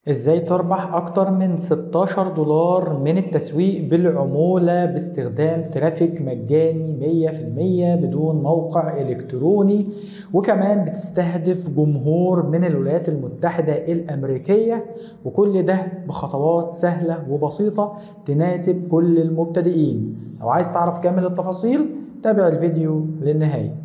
ازاي تربح اكتر من 16 دولار من التسويق بالعمولة باستخدام ترافيك مجاني 100% بدون موقع الكتروني وكمان بتستهدف جمهور من الولايات المتحدة الامريكية وكل ده بخطوات سهلة وبسيطة تناسب كل المبتدئين لو عايز تعرف كامل التفاصيل تابع الفيديو للنهاية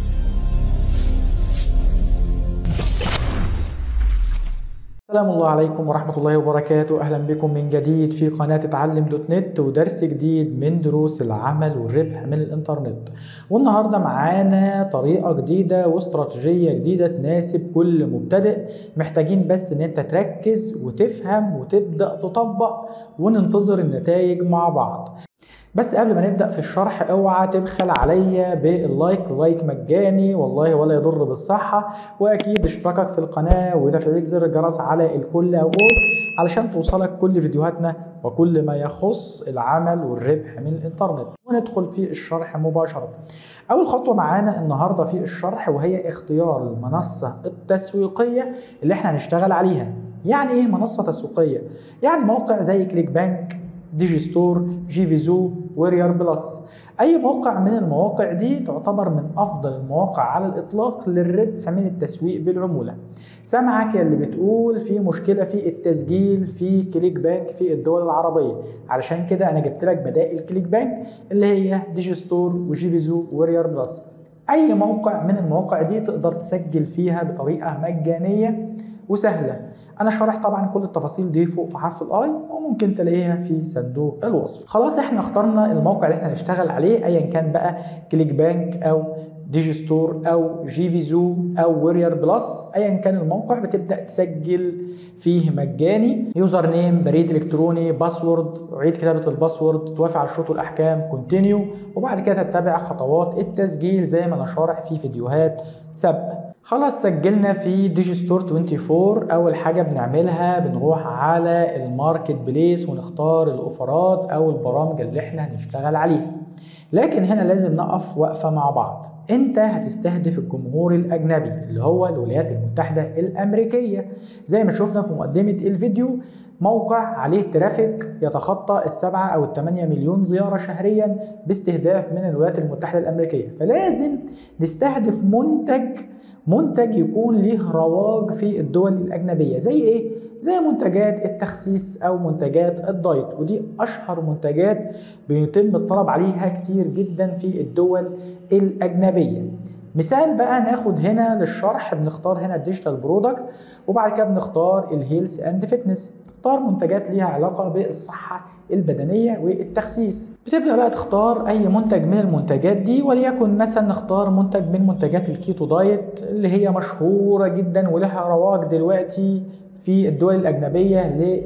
السلام الله عليكم ورحمة الله وبركاته أهلا بكم من جديد في قناة اتعلم دوت نت ودرس جديد من دروس العمل والربح من الإنترنت والنهاردة معانا طريقة جديدة واستراتيجية جديدة تناسب كل مبتدئ محتاجين بس إن أنت تركز وتفهم وتبدأ تطبق وننتظر النتائج مع بعض بس قبل ما نبدا في الشرح اوعى تبخل عليا باللايك لايك مجاني والله ولا يضر بالصحه واكيد اشتراكك في القناه وتفعيل زر الجرس على الكل او علشان توصلك كل فيديوهاتنا وكل ما يخص العمل والربح من الانترنت وندخل في الشرح مباشره اول خطوه معانا النهارده في الشرح وهي اختيار المنصه التسويقيه اللي احنا هنشتغل عليها يعني ايه منصه تسويقيه يعني موقع زي كليك بانك ديجي ستور جي فيزو ويرير بلس اي موقع من المواقع دي تعتبر من افضل المواقع على الاطلاق للربح من التسويق بالعموله سامعك اللي بتقول في مشكله في التسجيل في كليك بانك في الدول العربيه علشان كده انا جبت لك بدائل كليك بانك اللي هي ديجي ستور وجي فيزو ويرير بلس اي موقع من المواقع دي تقدر تسجل فيها بطريقه مجانيه وسهله انا شارح طبعا كل التفاصيل دي فوق في حرف الاي وممكن تلاقيها في صندوق الوصف خلاص احنا اخترنا الموقع اللي احنا هنشتغل عليه ايا كان بقى كليك بانك او ديجي ستور او جي فيزو او ويرير بلس ايا كان الموقع بتبدا تسجل فيه مجاني يوزر نيم بريد الكتروني باسورد عيد كتابه الباسورد توافق على الشروط والاحكام كونتينيو وبعد كده تتبع خطوات التسجيل زي ما انا شارح في فيديوهات سابقه خلاص سجلنا في ديجي ستور 24 اول حاجه بنعملها بنروح على الماركت بليس ونختار الاوفرات او البرامج اللي احنا هنشتغل عليها لكن هنا لازم نقف وقفه مع بعض انت هتستهدف الجمهور الاجنبي اللي هو الولايات المتحده الامريكيه زي ما شفنا في مقدمه الفيديو موقع عليه ترافيك يتخطى السبعة أو الثمانية مليون زيارة شهريا باستهداف من الولايات المتحدة الأمريكية فلازم نستهدف منتج منتج يكون ليه رواج في الدول الأجنبية زي إيه؟ زي منتجات التخسيس أو منتجات الدايت ودي أشهر منتجات بيتم الطلب عليها كتير جدا في الدول الأجنبية مثال بقى ناخد هنا للشرح بنختار هنا الديجيتال برودكت وبعد كده بنختار الهيلث اند فيتنس تختار منتجات ليها علاقة بالصحة البدنية والتخسيس بتبدأ بقى تختار أي منتج من المنتجات دي وليكن مثلا نختار منتج من منتجات الكيتو دايت اللي هي مشهورة جدا ولها رواج دلوقتي في الدول الأجنبية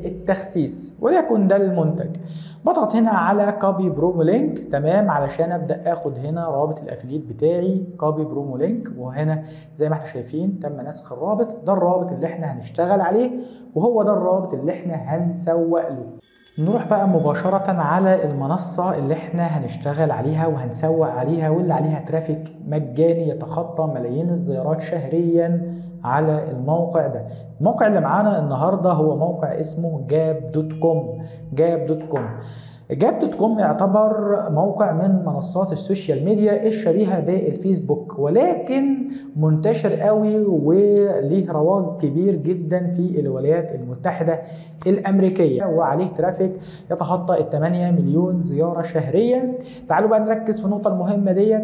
للتخسيس وليكن ده المنتج بضغط هنا على كوبي برومو لينك تمام علشان ابدا اخد هنا رابط الافليت بتاعي كوبي برومو لينك وهنا زي ما احنا شايفين تم نسخ الرابط ده الرابط اللي احنا هنشتغل عليه وهو ده الرابط اللي احنا هنسوق له نروح بقى مباشرة على المنصة اللي احنا هنشتغل عليها وهنسوق عليها واللي عليها ترافيك مجاني يتخطى ملايين الزيارات شهريا على الموقع ده الموقع اللي معانا النهارده هو موقع اسمه جاب دوت كوم جاب دوت كوم جاب دوت كوم يعتبر موقع من منصات السوشيال ميديا الشبيهة بالفيسبوك ولكن منتشر قوي وليه رواج كبير جدا في الولايات المتحدة الأمريكية وعليه ترافيك يتخطى ال 8 مليون زيارة شهريا تعالوا بقى نركز في النقطة المهمة ديت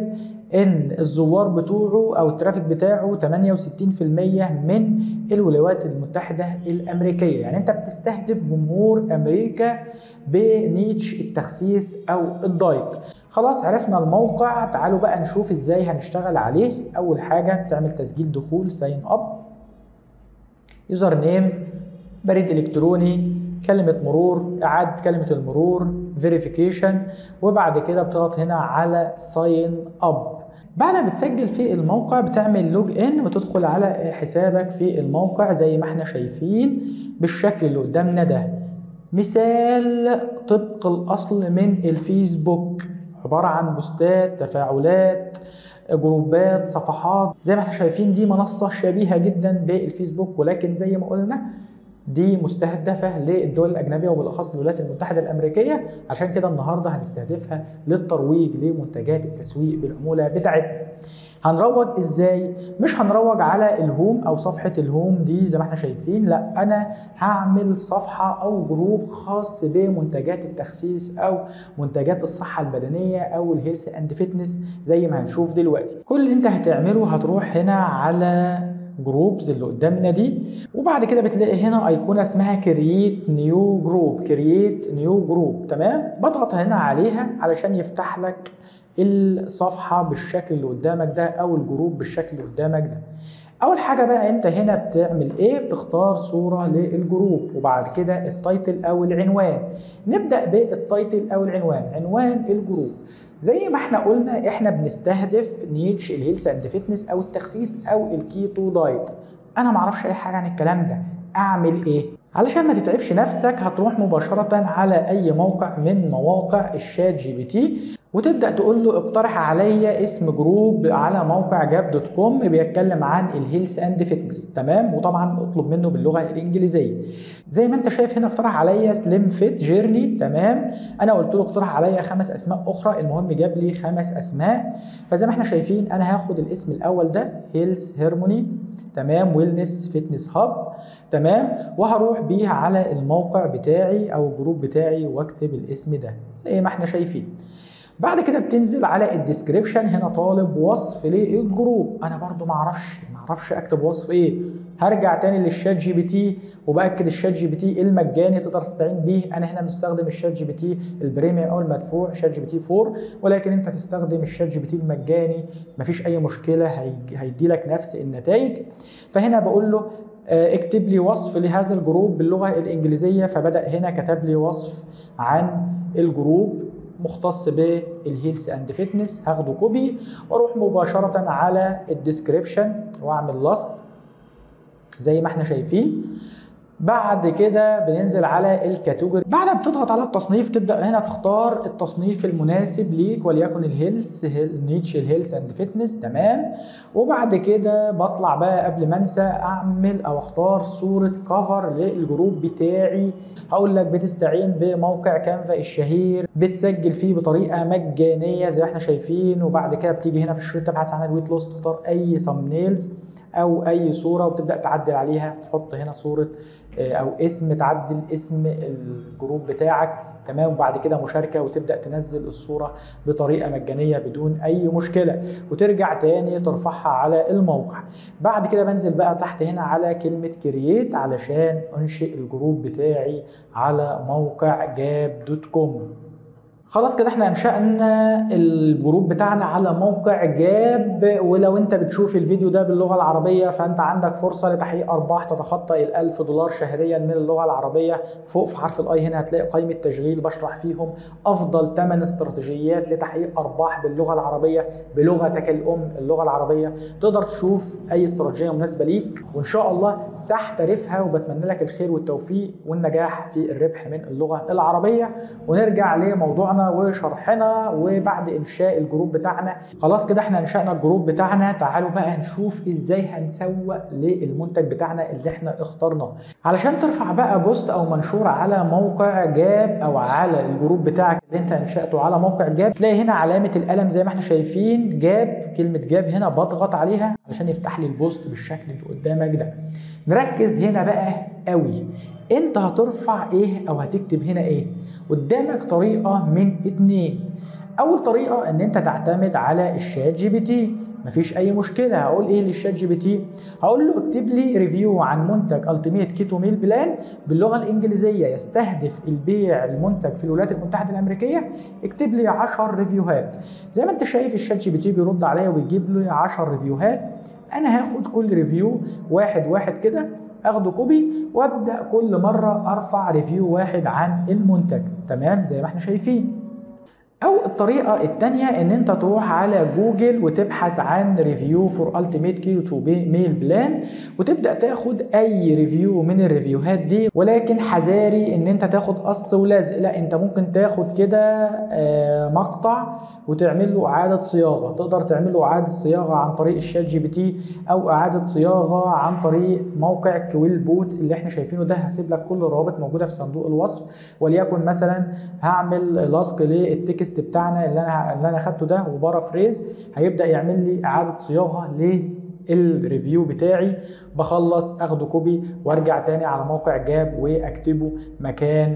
ان الزوار بتوعه او الترافيك بتاعه 68% من الولايات المتحده الامريكيه يعني انت بتستهدف جمهور امريكا بنيتش التخسيس او الدايت خلاص عرفنا الموقع تعالوا بقى نشوف ازاي هنشتغل عليه اول حاجه بتعمل تسجيل دخول ساين اب يوزر نيم بريد الكتروني كلمة مرور إعادة كلمة المرور فيريفيكيشن وبعد كده بتضغط هنا على ساين اب بعد ما بتسجل في الموقع بتعمل لوج ان وتدخل على حسابك في الموقع زي ما احنا شايفين بالشكل اللي قدامنا ده مثال طبق الاصل من الفيسبوك عبارة عن بوستات تفاعلات جروبات صفحات زي ما احنا شايفين دي منصة شبيهة جدا بالفيسبوك ولكن زي ما قلنا دي مستهدفه للدول الاجنبيه وبالاخص الولايات المتحده الامريكيه عشان كده النهارده هنستهدفها للترويج لمنتجات التسويق بالعموله بتاعتنا هنروج ازاي مش هنروج على الهوم او صفحه الهوم دي زي ما احنا شايفين لا انا هعمل صفحه او جروب خاص بمنتجات التخسيس او منتجات الصحه البدنيه او الهيلث اند فيتنس زي ما هنشوف دلوقتي كل اللي انت هتعمله هتروح هنا على جروبز اللي قدامنا دي وبعد كده بتلاقي هنا ايقونه اسمها كرييت نيو جروب كرييت نيو جروب تمام بضغط هنا عليها علشان يفتح لك الصفحه بالشكل اللي قدامك ده او الجروب بالشكل اللي قدامك ده اول حاجه بقى انت هنا بتعمل ايه بتختار صوره للجروب وبعد كده التايتل او العنوان نبدا بالتايتل او العنوان عنوان الجروب زي ما احنا قلنا احنا بنستهدف نيتش الهيلث اند فيتنس او التخسيس او الكيتو دايت انا معرفش اي حاجه عن الكلام ده اعمل ايه علشان ما تتعبش نفسك هتروح مباشرة على أي موقع من مواقع الشات جي بي تي وتبدا تقول له اقترح عليا اسم جروب على موقع جاب دوت كوم بيتكلم عن الهيلث اند فيتنس تمام وطبعا اطلب منه باللغه الانجليزيه زي ما انت شايف هنا اقترح عليا سليم فيت جيرني تمام انا قلت له اقترح عليا خمس اسماء اخرى المهم جاب لي خمس اسماء فزي ما احنا شايفين انا هاخد الاسم الاول ده هيلث هيرموني تمام ويلنس فيتنس هاب تمام وهروح بيها على الموقع بتاعي او الجروب بتاعي واكتب الاسم ده زي ما احنا شايفين بعد كده بتنزل على الديسكريبشن هنا طالب وصف للجروب انا برضو ما اعرفش ما اعرفش اكتب وصف ايه هرجع تاني للشات جي بي تي وباكد الشات جي بي تي المجاني تقدر تستعين بيه انا هنا مستخدم الشات جي بي تي البريميوم او المدفوع شات جي بي تي 4 ولكن انت تستخدم الشات جي بي تي المجاني مفيش اي مشكله هيدي لك نفس النتائج فهنا بقول له اكتب لي وصف لهذا الجروب باللغه الانجليزيه فبدا هنا كتب لي وصف عن الجروب مختص بالهيلث اند فيتنس هاخده كوبي واروح مباشره على الديسكريبشن واعمل لاست زي ما احنا شايفين بعد كده بننزل على الكاتيجوري بعد بتضغط على التصنيف تبدا هنا تختار التصنيف المناسب ليك وليكن الهيلث نيتش الهيلث اند فيتنس تمام وبعد كده بطلع بقى قبل ما انسى اعمل او اختار صوره كفر للجروب بتاعي هقول لك بتستعين بموقع كانفا الشهير بتسجل فيه بطريقه مجانيه زي ما احنا شايفين وبعد كده بتيجي هنا في الشريط تبحث عن الويت لوس تختار اي سمنيلز او اي صوره وتبدا تعدل عليها تحط هنا صوره او اسم تعدل اسم الجروب بتاعك تمام وبعد كده مشاركه وتبدا تنزل الصوره بطريقه مجانيه بدون اي مشكله وترجع تاني ترفعها على الموقع بعد كده بنزل بقى تحت هنا على كلمه كرييت علشان انشئ الجروب بتاعي على موقع جاب دوت كوم خلاص كده احنا انشأنا الجروب بتاعنا على موقع جاب ولو انت بتشوف الفيديو ده باللغة العربية فانت عندك فرصة لتحقيق ارباح تتخطى الالف دولار شهريا من اللغة العربية فوق في حرف الاي هنا هتلاقي قائمة تشغيل بشرح فيهم افضل 8 استراتيجيات لتحقيق ارباح باللغة العربية بلغتك الام اللغة العربية تقدر تشوف اي استراتيجية مناسبة ليك وان شاء الله تحترفها وبتمنى لك الخير والتوفيق والنجاح في الربح من اللغة العربية ونرجع لموضوعنا وشرحنا وبعد انشاء الجروب بتاعنا خلاص كده احنا انشأنا الجروب بتاعنا تعالوا بقى نشوف ازاي هنسوق للمنتج بتاعنا اللي احنا اخترناه علشان ترفع بقى بوست او منشور على موقع جاب او على الجروب بتاعك اللي انت انشأته على موقع جاب تلاقي هنا علامة القلم زي ما احنا شايفين جاب كلمة جاب هنا بضغط عليها علشان يفتح لي البوست بالشكل اللي قدامك ده نركز هنا بقى قوي انت هترفع ايه او هتكتب هنا ايه قدامك طريقة من اتنين اول طريقة ان انت تعتمد على الشات جي بي تي مفيش اي مشكله هقول ايه للشات جي بي تي هقول له اكتب لي ريفيو عن منتج التيميت كيتو ميل بلان باللغه الانجليزيه يستهدف البيع المنتج في الولايات المتحده الامريكيه اكتب لي 10 ريفيوهات زي ما انت شايف الشات جي بي تي بيرد عليا ويجيب لي 10 ريفيوهات انا هاخد كل ريفيو واحد واحد كده اخده كوبي وابدا كل مره ارفع ريفيو واحد عن المنتج تمام زي ما احنا شايفين او الطريقه الثانيه ان انت تروح على جوجل وتبحث عن ريفيو فور التيميت كيتو ميل بلان وتبدا تاخد اي ريفيو من الريفيوهات دي ولكن حذاري ان انت تاخد قص ولزق لا انت ممكن تاخد كده مقطع وتعمل له اعاده صياغه تقدر تعمل له اعاده صياغه عن طريق الشات جي بي تي او اعاده صياغه عن طريق موقع كويل بوت اللي احنا شايفينه ده هسيب لك كل الروابط موجوده في صندوق الوصف وليكن مثلا هعمل لاسك للتكست بتاعنا اللي انا اللي انا اخدته ده وبارافريز هيبدا يعمل لي اعاده صياغه للريفيو بتاعي بخلص اخده كوبي وارجع تاني على موقع جاب واكتبه مكان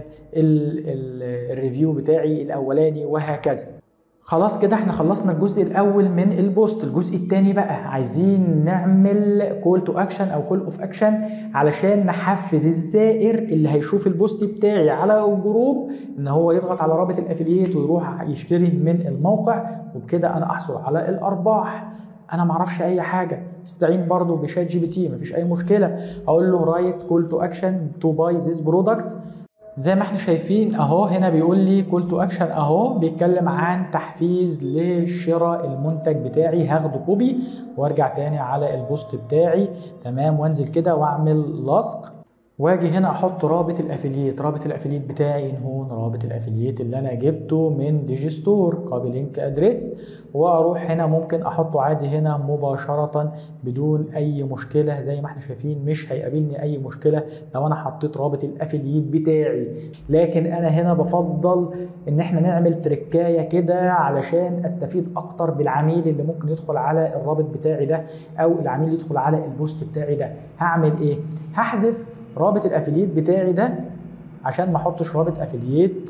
الريفيو بتاعي الاولاني وهكذا خلاص كده احنا خلصنا الجزء الاول من البوست الجزء الثاني بقى عايزين نعمل كول تو اكشن او كول اوف اكشن علشان نحفز الزائر اللي هيشوف البوست بتاعي على الجروب ان هو يضغط على رابط الافiliate ويروح يشتري من الموقع وبكده انا احصل على الارباح انا معرفش اي حاجه استعين برضو بشات جي بي تي مفيش اي مشكله اقول له رايت كول تو اكشن تو باي ذيس برودكت زي ما احنا شايفين اهو هنا بيقول لي كول تو اكشن اهو بيتكلم عن تحفيز لشراء المنتج بتاعي هاخده كوبي وارجع تاني على البوست بتاعي تمام وانزل كده واعمل لصق واجي هنا احط رابط الافiliate رابط الافiliate بتاعي هون رابط الافiliate اللي انا جبته من ديجي ستور كوبي لينك ادريس واروح هنا ممكن احطه عادي هنا مباشرة بدون اي مشكلة زي ما احنا شايفين مش هيقابلني اي مشكلة لو انا حطيت رابط الافiliate بتاعي لكن انا هنا بفضل ان احنا نعمل تركاية كده علشان استفيد اكتر بالعميل اللي ممكن يدخل على الرابط بتاعي ده او العميل يدخل على البوست بتاعي ده هعمل ايه هحذف رابط الافiliate بتاعي ده عشان ما احطش رابط افiliate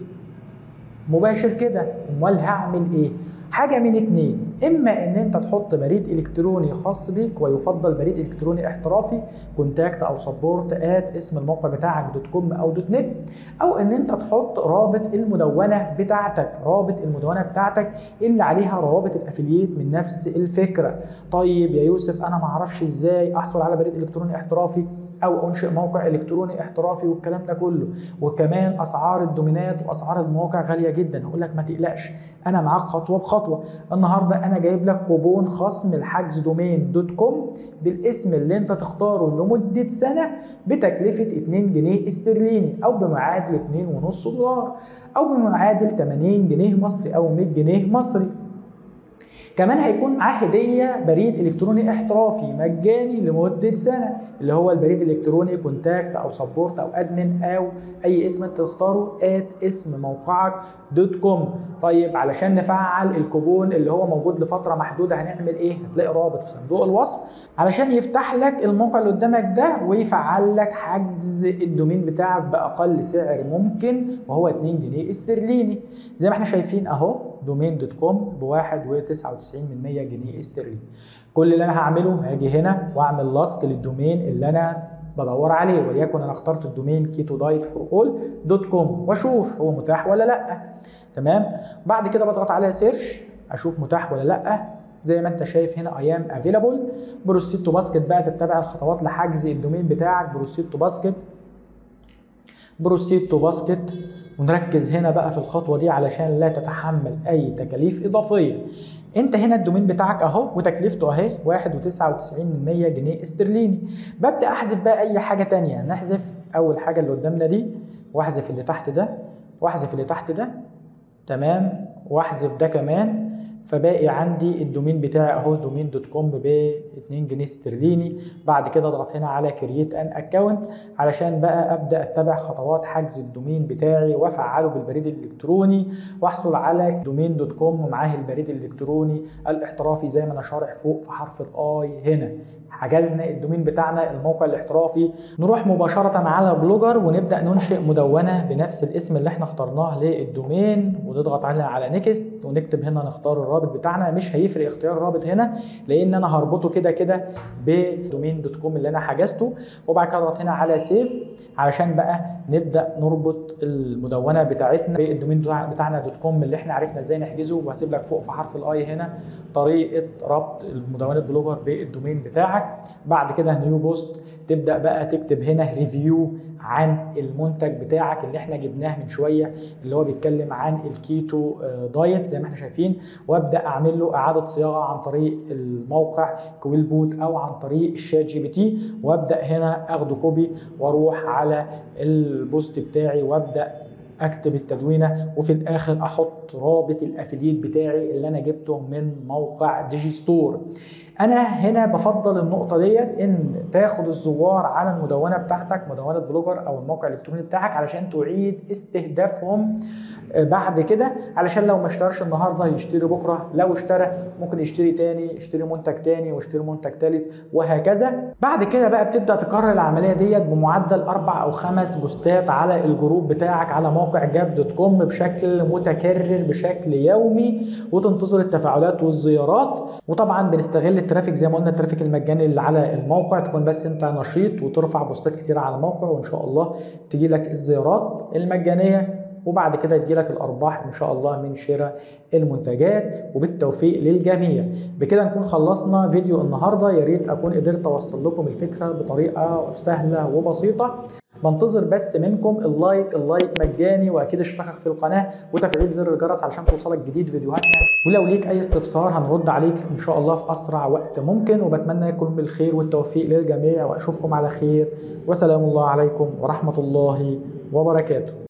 مباشر كده امال هعمل ايه حاجه من اتنين اما ان انت تحط بريد الكتروني خاص بيك ويفضل بريد الكتروني احترافي كونتاكت او سبورت ات اسم الموقع بتاعك دوت كوم او دوت نت او ان انت تحط رابط المدونه بتاعتك رابط المدونه بتاعتك اللي عليها روابط الافiliate من نفس الفكره طيب يا يوسف انا ما اعرفش ازاي احصل على بريد الكتروني احترافي او انشئ موقع الكتروني احترافي والكلام ده كله وكمان اسعار الدومينات واسعار المواقع غاليه جدا هقول لك ما تقلقش انا معاك خطوه بخطوه النهارده انا جايب لك كوبون خصم الحجز دومين دوت كوم بالاسم اللي انت تختاره لمده سنه بتكلفه 2 جنيه استرليني او بمعادل 2.5 دولار او بمعادل 80 جنيه مصري او 100 جنيه مصري كمان هيكون معاه هديه بريد الكتروني احترافي مجاني لمده سنه اللي هو البريد الالكتروني كونتاكت او سبورت او ادمن او اي اسم انت تختاره ات اسم موقعك دوت كوم طيب علشان نفعل الكوبون اللي هو موجود لفتره محدوده هنعمل ايه هتلاقي رابط في صندوق الوصف علشان يفتح لك الموقع اللي قدامك ده ويفعل لك حجز الدومين بتاعك باقل سعر ممكن وهو 2 جنيه استرليني زي ما احنا شايفين اهو دومين دوت كوم ب 1.99 من 100 جنيه استرليني كل اللي انا هعمله هاجي هنا واعمل لاسك للدومين اللي انا بدور عليه وليكن انا اخترت الدومين كيتو دايت فور اول دوت كوم واشوف هو متاح ولا لا تمام بعد كده بضغط على سيرش اشوف متاح ولا لا زي ما انت شايف هنا اي ام افيلابل بروسيد تو باسكت بقى تتبع الخطوات لحجز الدومين بتاعك بروسيد تو باسكت بروسيد تو باسكت ونركز هنا بقى في الخطوه دي علشان لا تتحمل اي تكاليف اضافيه انت هنا الدومين بتاعك اهو وتكلفته اهي 1.99 من 100 جنيه استرليني ببدا احذف بقى اي حاجه تانية نحذف اول حاجه اللي قدامنا دي واحذف اللي تحت ده واحذف اللي تحت ده تمام واحذف ده كمان فباقي عندي الدومين بتاعي اهو دومين دوت كوم ب 2 جنيه استرليني بعد كده اضغط هنا على كرييت ان اكونت علشان بقى ابدا اتبع خطوات حجز الدومين بتاعي وافعله بالبريد الالكتروني واحصل على دومين دوت كوم ومعاه البريد الالكتروني الاحترافي زي ما انا شارح فوق في حرف الاي هنا حجزنا الدومين بتاعنا الموقع الاحترافي نروح مباشرة على بلوجر ونبدأ ننشئ مدونة بنفس الاسم اللي احنا اخترناه للدومين ونضغط على على نيكست ونكتب هنا نختار الرابط بتاعنا مش هيفرق اختيار الرابط هنا لان انا هربطه كده كده بدومين دوت كوم اللي انا حجزته وبعد كده اضغط هنا على سيف علشان بقى نبدا نربط المدونه بتاعتنا بالدومين بتاعنا دوت كوم اللي احنا عرفنا ازاي نحجزه وهسيب لك فوق في حرف الاي هنا طريقه ربط المدونه بلوجر بالدومين بتاعك بعد كده نيو بوست تبدا بقى تكتب هنا ريفيو عن المنتج بتاعك اللي احنا جبناه من شويه اللي هو بيتكلم عن الكيتو دايت زي ما احنا شايفين وابدا اعمل له اعاده صياغه عن طريق الموقع كويل بوت او عن طريق الشات جي بي تي وابدا هنا اخده كوبي واروح على البوست بتاعي وابدا اكتب التدوينه وفي الاخر احط رابط الافليت بتاعي اللي انا جبته من موقع ديجي ستور انا هنا بفضل النقطه ديت ان تاخد الزوار على المدونه بتاعتك مدونه بلوجر او الموقع الالكتروني بتاعك علشان تعيد استهدافهم بعد كده علشان لو ما اشتراش النهارده يشتري بكره لو اشترى ممكن يشتري تاني يشتري منتج تاني ويشتري منتج تالت وهكذا بعد كده بقى بتبدا تكرر العمليه ديت بمعدل اربع او خمس بوستات على الجروب بتاعك على موقع جاب دوت كوم بشكل متكرر بشكل يومي وتنتظر التفاعلات والزيارات وطبعا بنستغل الترافيك زي ما قلنا الترافيك المجاني اللي على الموقع تكون بس انت نشيط وترفع بوستات كتير على الموقع وان شاء الله تجي لك الزيارات المجانيه وبعد كده تجيلك الارباح ان شاء الله من شراء المنتجات وبالتوفيق للجميع بكده نكون خلصنا فيديو النهارده يا ريت اكون قدرت اوصل لكم الفكره بطريقه سهله وبسيطه بنتظر بس منكم اللايك اللايك مجاني واكيد اشتراكك في القناه وتفعيل زر الجرس علشان توصلك جديد فيديوهاتنا ولو ليك اي استفسار هنرد عليك ان شاء الله في اسرع وقت ممكن وبتمنى لكم بالخير والتوفيق للجميع واشوفكم على خير وسلام الله عليكم ورحمه الله وبركاته